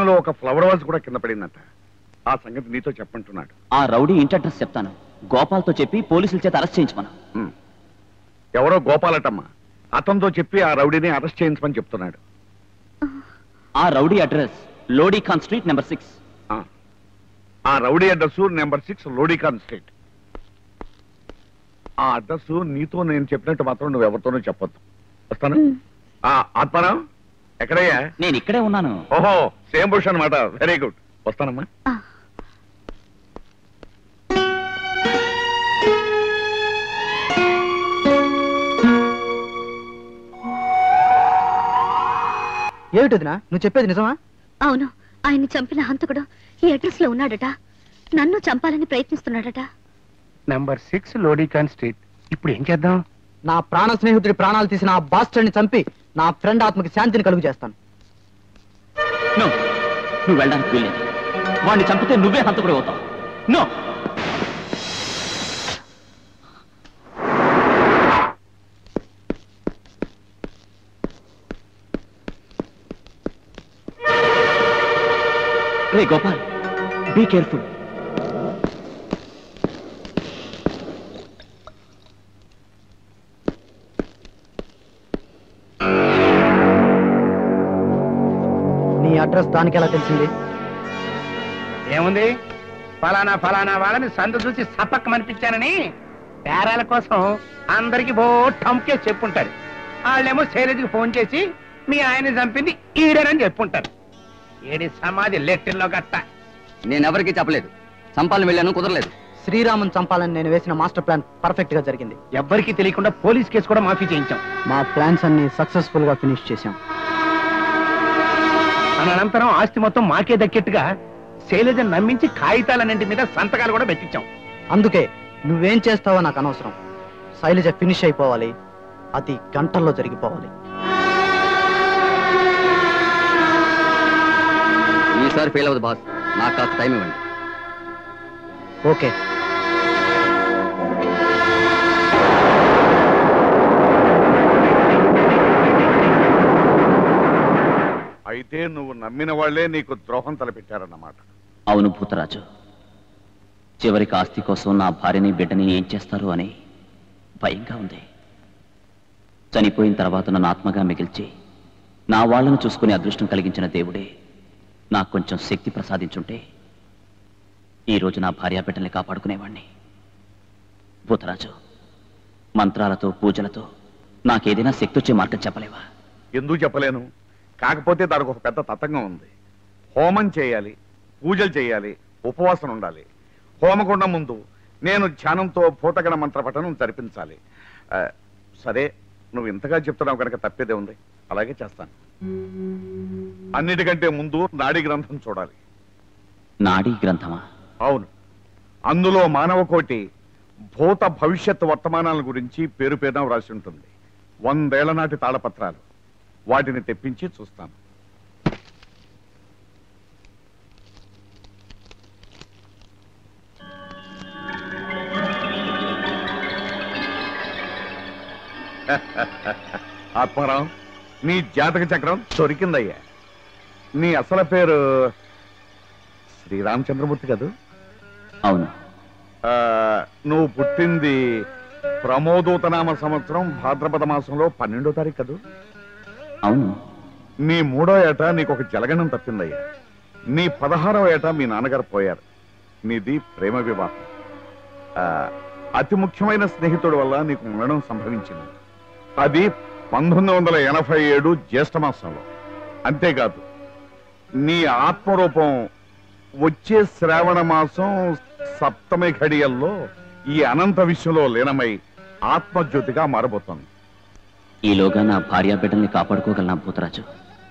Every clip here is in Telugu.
లో ఒక ఫ్లవర్ వాజ్ కూడా కింద పడిందట ఆ సంగతి నీతో చెప్పంటున్నాడు ఆ రౌడీ ఇంటి అడ్రస్ చెప్తాను గోపాల్తో చెప్పి పోలీసుల చేత అరెస్ట్ చేయించమను ఉమ్. ఎవరో గోపాలటమ్మ అతనితో చెప్పి ఆ రౌడీని అరెస్ట్ చేయించమని చెప్తున్నాడు ఆ rowdy address Lodi Khan street number six ఆ. ఆ rowdy address number six లోడికాన్ street ఆ అడ్రస్ నీతో నేను చెప్పినట్టు మాత్రం నువ్వు ఎవరితోనూ చెప్పొద్దు వస్తాను ఆ, ఆత్మారావు ఎక్కడయ్యా నేను ఇక్కడే ఉన్నాను ఓహో సేమ్ బుష్ అనమాట వెరీ గుడ్ వస్తానమ్మా ఏమిటి వదినా నువ్వు చెప్పేది నిజమా అవును ఆయన్ని చంపిన హంతకుడు ఈ అడ్రస్ లో ఉన్నాడట నన్ను చంపాలని ప్రయత్నిస్తున్నాడట నంబర్ సిక్స్ లోడికాన్ స్ట్రీట్ ఇప్పుడు ఏం చేద్దాం నా ప్రాణ స్నేహితుడి ప్రాణాలు తీసిన ఆ బాస్టర్ని చంపి నా ఫ్రెండ్ ఆత్మకి శాంతిని కలుగు చేస్తాను నో నువ్వు వెళ్ళడానికి వీల్లేదు వాడిని చంపితే నువ్వే హంతకుడు అవుతావు నో రే గోపాల్ బీ కేర్ఫుల్ నీ అడ్రస్ దానికి ఎలా తెలిసింది ఏముంది ఫలానా ఫలానా వాళ్ళని సందు చూసి సపక్కమనిపించానని పేరాల కోసం అందరికి బో టంకే చెప్పుంటారు వాళ్ళేమో శైలజకి ఫోన్ చేసి మీ ఆయన చంపింది ఈడనని చెప్పుంటారు ఏడి సమాధి లెట్టిల్లో గట్ట నేనెవరికి చెప్పలేదు చంపాలని వెళ్ళాను కుదరలేదు శ్రీరాముని చంపాలని నేను వేసిన మాస్టర్ ప్లాన్ పర్ఫెక్ట్ గా జరిగింది ఎవ్వరికీ తెలియకుండా పోలీస్ కేసు కూడా మాఫీ చేయించాం మా ప్లాన్స్ అన్ని సక్సెస్ఫుల్ గా ఫినిష్ చేశాం మన అనంతరం ఆస్తి మొత్తం మాకే దక్కేట్టుగా శైలజను నమ్మించి కాగితాలన్నింటి మీద సంతకాలు కూడా పెట్టించాం అందుకే నువ్వేం చేస్తావో నాకు అనవసరం శైలజ ఫినిష్ అయిపోవాలి అది గంటల్లో జరిగిపోవాలి ఈసారి ఫెయిల్ అవ్వదు బాస్ నాకు కాస్త టైం ఇవ్వండి ఓకే అయితే నువ్వు నమ్మిన వాళ్లే నీకు ద్రోహం తలపెట్టారన్నమాట అవును భూతరాజు చివరికి ఆస్తి కోసం నా భార్యని బిడ్డని ఏం చేస్తారు అని భయంగా ఉంది చనిపోయిన తర్వాత నన్ను ఆత్మగా మిగిల్చి నా వాళ్ళను చూసుకునే అదృష్టం కలిగించిన దేవుడే నాకు కొంచెం శక్తి ప్రసాదించుంటే ఈ రోజు నా భార్యా బిడ్డల్ని కాపాడుకునేవాణ్ణి భూతరాజు మంత్రాలతో పూజలతో నాకేదైనా శక్తి వచ్చే మార్గం చెప్పలేవా ఎందుకు చెప్పలేను కాకపోతే దానికి ఒక పెద్ద తతంగం ఉంది హోమం చేయాలి పూజలు చేయాలి ఉపవాసం ఉండాలి హోమకుండం ముందు నేను ధ్యానంతో భూతగణ మంత్ర పఠనం జరిపించాలి ఆ, సరే నువ్వు ఇంతగా చెప్తున్నావు కనుక తప్పేదే ఉంది అలాగే చేస్తాను అన్నిటికంటే ముందు నాడీ గ్రంథం చూడాలి నాడీ గ్రంథమా అవును అందులో మానవ కోటి భూత భవిష్యత్ వర్తమానాల గురించి పేరు పేరున వ్రాసి ఉంటుంది వందేళ్ల నాటి తాళపత్రాలు వాటిని తెప్పించి చూస్తాను ఆత్మారాం నీ జాతక చక్రం దొరికిందయ్యా నీ అసలు పేరు శ్రీరామచంద్రమూర్తి కదూ అవును ఆ, నువ్వు పుట్టింది ప్రమోదోతనామ సంవత్సరం భాద్రపద మాసంలో పన్నెండో తారీఖు కదూ అవును నీ మూడో ఏట నీకు ఒక జలగణం తప్పిందయ్యా నీ పదహారవ ఏట మీ నాన్నగారు పోయారు నీది ప్రేమ వివాహం ఆ, అతి ముఖ్యమైన స్నేహితుడి వల్ల నీకు మరణం సంభవించింది అది పంతొమ్మిది వందల ఎనభై ఏడు జ్యేష్ఠ మాసంలో అంతేకాదు నీ ఆత్మరూపం వచ్చే శ్రావణ మాసం సప్తమి ఘడియల్లో ఈ అనంత విశ్వంలో లీనమై ఆత్మజ్యోతిగా మారబోతోంది ఈలోగా నా భార్యా బిడ్డల్ని కాపాడుకోగలనా భూతరాజు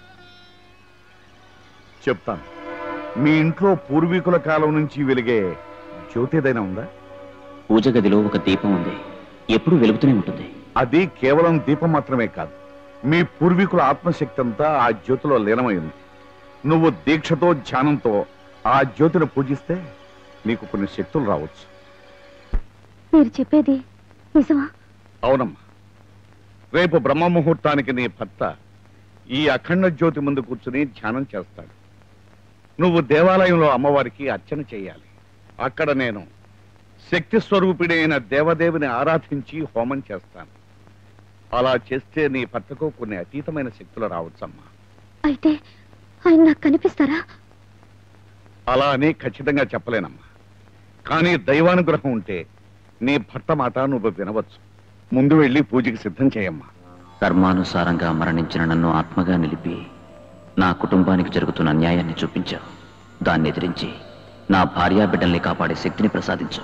చెప్తాను మీ ఇంట్లో పూర్వీకుల కాలం నుంచి వెలిగే జ్యోతి ఏదైనా ఉందా పూజ గదిలో ఒక దీపం ఉంది ఎప్పుడూ వెలుగుతూనే ఉంటుంది అది కేవలం దీపం మాత్రమే కాదు మీ పూర్వీకుల ఆత్మశక్తి అంతా ఆ జ్యోతిలో లీనమైంది నువ్వు దీక్షతో ధ్యానంతో ఆ జ్యోతిని పూజిస్తే నీకు కొన్ని శక్తులు రావచ్చు మీరు చెప్పేది నిజమా అవునమ్మా రేపు బ్రహ్మ ముహూర్తానికి నీ భర్త ఈ అఖండ జ్యోతి ముందు కూర్చుని ధ్యానం చేస్తాడు నువ్వు దేవాలయంలో అమ్మవారికి అర్చన చేయాలి అక్కడ నేను శక్తి స్వరూపిణి అయిన దేవదేవిని ఆరాధించి హోమం చేస్తాను అలా చేస్తే నీ భర్తకు కొన్ని అతీతమైన శక్తులు రావచ్చమ్మా అయితే ఆయన నాకు కనిపిస్తారా అలా అని ఖచ్చితంగా చెప్పలేనమ్మా కానీ దైవానుగ్రహం ఉంటే నీ భర్త మాట నువ్వు వినవచ్చు ముందు వెళ్ళి పూజకి సిద్ధం చేయమ్మా ధర్మానుసారంగా మరణించిన నన్ను ఆత్మగా నిలిపి నా కుటుంబానికి జరుగుతున్న అన్యాయాన్ని చూపించావు దాన్ని ఎదిరించి నా భార్యా బిడ్డల్ని కాపాడే శక్తిని ప్రసాదించు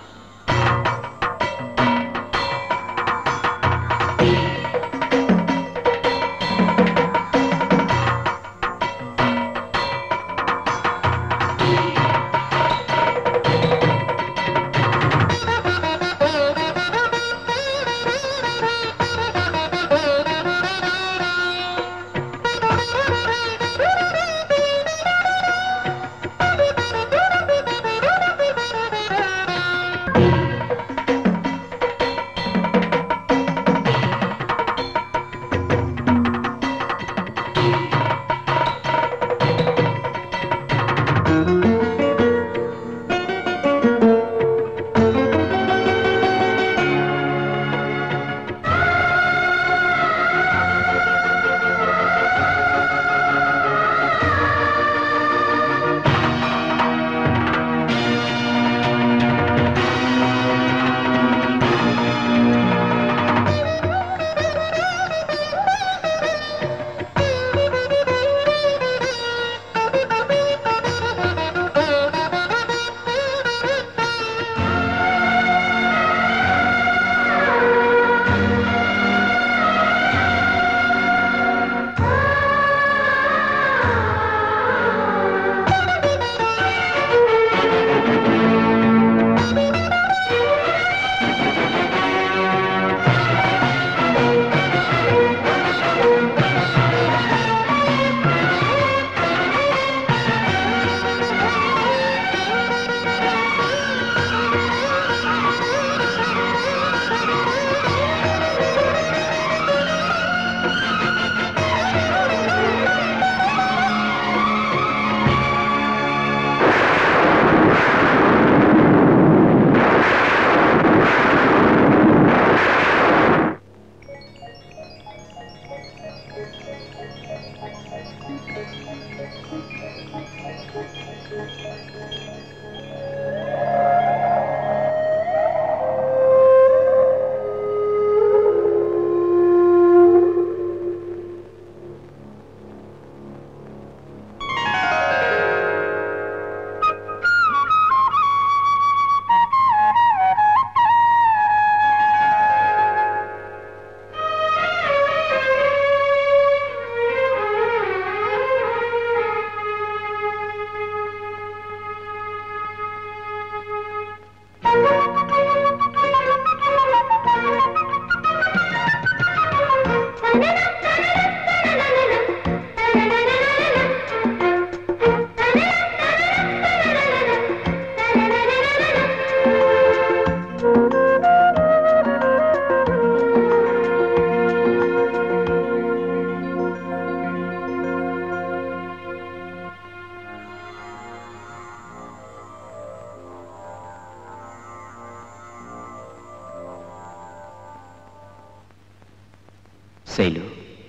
శైలు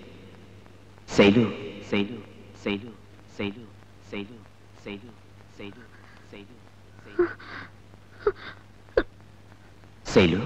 శైలు శైలు శైలు శైలు శైలు శైలు శైలు శైలు శైలు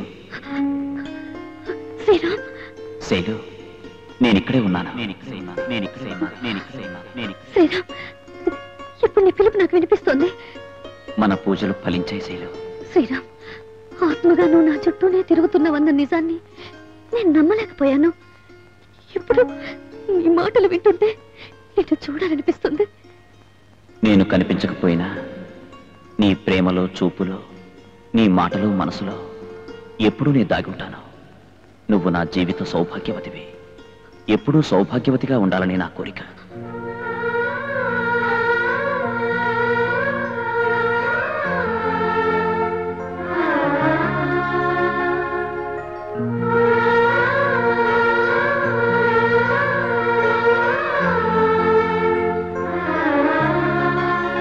శ్రీరామ్ శైలు నేను ఇక్కడే ఉన్నాను నేను ఇక్కడే ఉన్నాను నేను ఇక్కడే ఉన్నాను నేను ఇక్కడే ఉన్నాను నేను ఇక్కడే- శ్రీరామ్ ఇప్పుడు నీ పిలుపు నాకు వినిపిస్తోంది మన పూజలు ఫలించాయి శైలు శ్రీరామ్ ఆత్మగా నువ్వు నా చుట్టూనే తిరుగుతున్నావన్న నిజాన్ని నేను నమ్మలేకపోయాను ఇప్పుడు నీ మాటలు వింటుంటే ఇటు చూడాలనిపిస్తుంది నేను కనిపించకపోయినా నీ ప్రేమలో చూపులో నీ మాటలో మనసులో ఎప్పుడూ నేను దాగి ఉంటాను నువ్వు నా జీవిత సౌభాగ్యవతివి ఎప్పుడూ సౌభాగ్యవతిగా ఉండాలని నా కోరిక